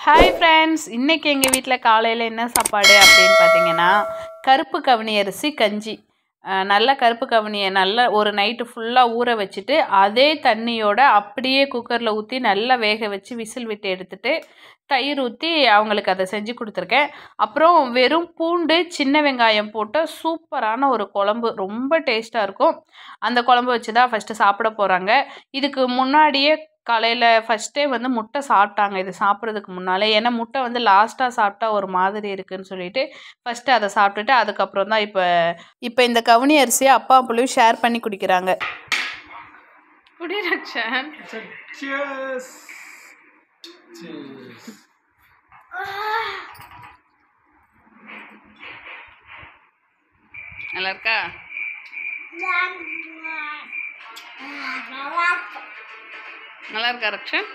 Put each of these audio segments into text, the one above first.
Hi friends இன்றைக்கி எங்கள் வீட்டில் காலையில் என்ன சாப்பாடு அப்படின்னு பார்த்தீங்கன்னா கருப்பு கவுனி அரிசி கஞ்சி அஹ் நல்ல கருப்பு கவுனியை நல்லா ஒரு நைட்டு ஃபுல்லாக ஊற வச்சுட்டு அதே தண்ணியோட அப்படியே குக்கரில் ஊற்றி நல்லா வேக வச்சு விசில் விட்டு எடுத்துட்டு தயிர் ஊற்றி அவங்களுக்கு அதை செஞ்சு கொடுத்துருக்கேன் அப்புறம் வெறும் பூண்டு சின்ன வெங்காயம் போட்ட சூப்பரான ஒரு குழம்பு ரொம்ப டேஸ்ட்டாக இருக்கும் அந்த குழம்பு வச்சு தான் ஃபஸ்ட்டு சாப்பிட போகிறாங்க இதுக்கு முன்னாடியே காலையில் ஃபஸ்ட்டே வந்து முட்டை சாப்பிட்டாங்க இது சாப்பிட்றதுக்கு முன்னாலே ஏன்னா முட்டை வந்து லாஸ்ட்டாக சாப்பிட்டா ஒரு மாதிரி இருக்குன்னு சொல்லிட்டு ஃபஸ்ட்டு அதை சாப்பிட்டுட்டு அதுக்கப்புறம் தான் இப்போ இப்போ இந்த கவுனி அரிசியை அப்பா புள்ளியும் ஷேர் பண்ணி குடிக்கிறாங்க குடி ரக்ஷன் Cheers. Cheers. நல்லா இருக்கா நல்லா இருக்கா ரக்ஷன்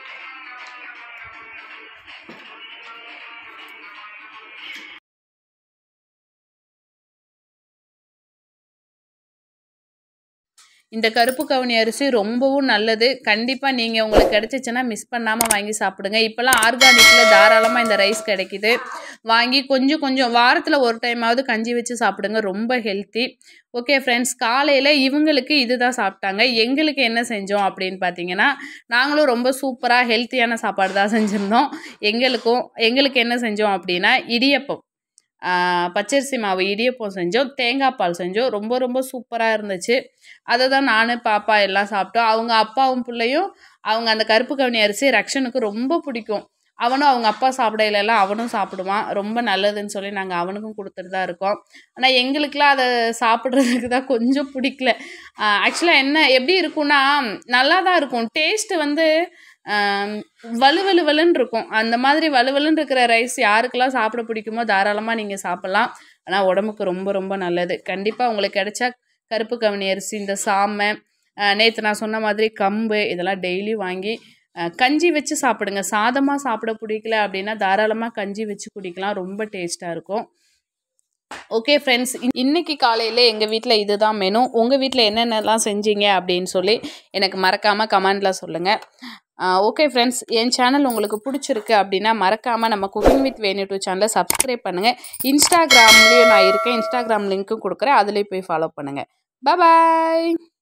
இந்த கருப்பு கவுனி அரிசி ரொம்பவும் நல்லது கண்டிப்பாக நீங்கள் உங்களுக்கு கிடைச்சிச்சுன்னா மிஸ் பண்ணாமல் வாங்கி சாப்பிடுங்க இப்போல்லாம் ஆர்கானிக்கில் தாராளமாக இந்த ரைஸ் கிடைக்குது வாங்கி கொஞ்சம் கொஞ்சம் வாரத்தில் ஒரு டைமாவது கஞ்சி வச்சு சாப்பிடுங்க ரொம்ப ஹெல்த்தி ஓகே ஃப்ரெண்ட்ஸ் காலையில் இவங்களுக்கு இதுதான் சாப்பிட்டாங்க எங்களுக்கு என்ன செஞ்சோம் அப்படின்னு பார்த்தீங்கன்னா நாங்களும் ரொம்ப சூப்பராக ஹெல்த்தியான சாப்பாடு தான் செஞ்சுருந்தோம் எங்களுக்கும் எங்களுக்கு என்ன செஞ்சோம் அப்படின்னா இடியப்பம் ஆஹ் பச்சரிசி மாவு இடியப்பம் செஞ்சோம் தேங்காய் பால் செஞ்சோம் ரொம்ப ரொம்ப சூப்பராக இருந்துச்சு அதை தான் நான் பாப்பா எல்லாம் சாப்பிட்டோம் அவங்க அப்பாவும் பிள்ளையும் அவங்க அந்த கருப்பு கவுனி அரிசி ரக்ஷனுக்கு ரொம்ப பிடிக்கும் அவனும் அவங்க அப்பா சாப்பிடையில எல்லாம் அவனும் சாப்பிடுவான் ரொம்ப நல்லதுன்னு சொல்லி நாங்கள் அவனுக்கும் கொடுத்துட்டு தான் இருக்கோம் ஆனால் எங்களுக்கெலாம் அதை சாப்பிட்றதுக்கு தான் கொஞ்சம் பிடிக்கல ஆக்சுவலாக என்ன எப்படி இருக்கும்னா நல்லா தான் இருக்கும் டேஸ்ட்டு வந்து ஆம், வலுவலு வலுன்னு இருக்கும் அந்த மாதிரி வலுவலுன்னு இருக்கிற ரைஸ் யாருக்கெல்லாம் சாப்பிட பிடிக்குமோ தாராளமாக நீங்கள் சாப்பிட்லாம் ஆனால் உடம்புக்கு ரொம்ப ரொம்ப நல்லது கண்டிப்பாக உங்களுக்கு கிடைச்சா கருப்பு கவுனி அரிசி இந்த சாமை நேற்று நான் சொன்ன மாதிரி கம்பு இதெல்லாம் டெய்லி வாங்கி அஹ், கஞ்சி வச்சு சாப்பிடுங்க சாதமாக சாப்பிட பிடிக்கல அப்படின்னா தாராளமாக கஞ்சி வச்சு குடிக்கலாம் ரொம்ப டேஸ்ட்டாக இருக்கும் ஓகே ஃப்ரெண்ட்ஸ் இன்னைக்கு காலையில் எங்கள் வீட்டில் இதுதான் மெனு உங்கள் வீட்டில் என்னென்னலாம் செஞ்சீங்க அப்படின்னு சொல்லி எனக்கு மறக்காமல் கமெண்டில் சொல்லுங்கள் ஓகே ஃப்ரெண்ட்ஸ் என் சேனல் உங்களுக்கு பிடிச்சிருக்கு அப்படின்னா மறக்காமல் நம்ம குக்கிங் வித் வேணு டூ சேனலை சப்ஸ்கிரைப் பண்ணுங்கள் இன்ஸ்டாகிராம்லேயும் நான் இருக்கேன் இன்ஸ்டாகிராம் லிங்க்கும் கொடுக்குறேன் அதுலேயும் போய் ஃபாலோ பண்ணுங்கள் பாய்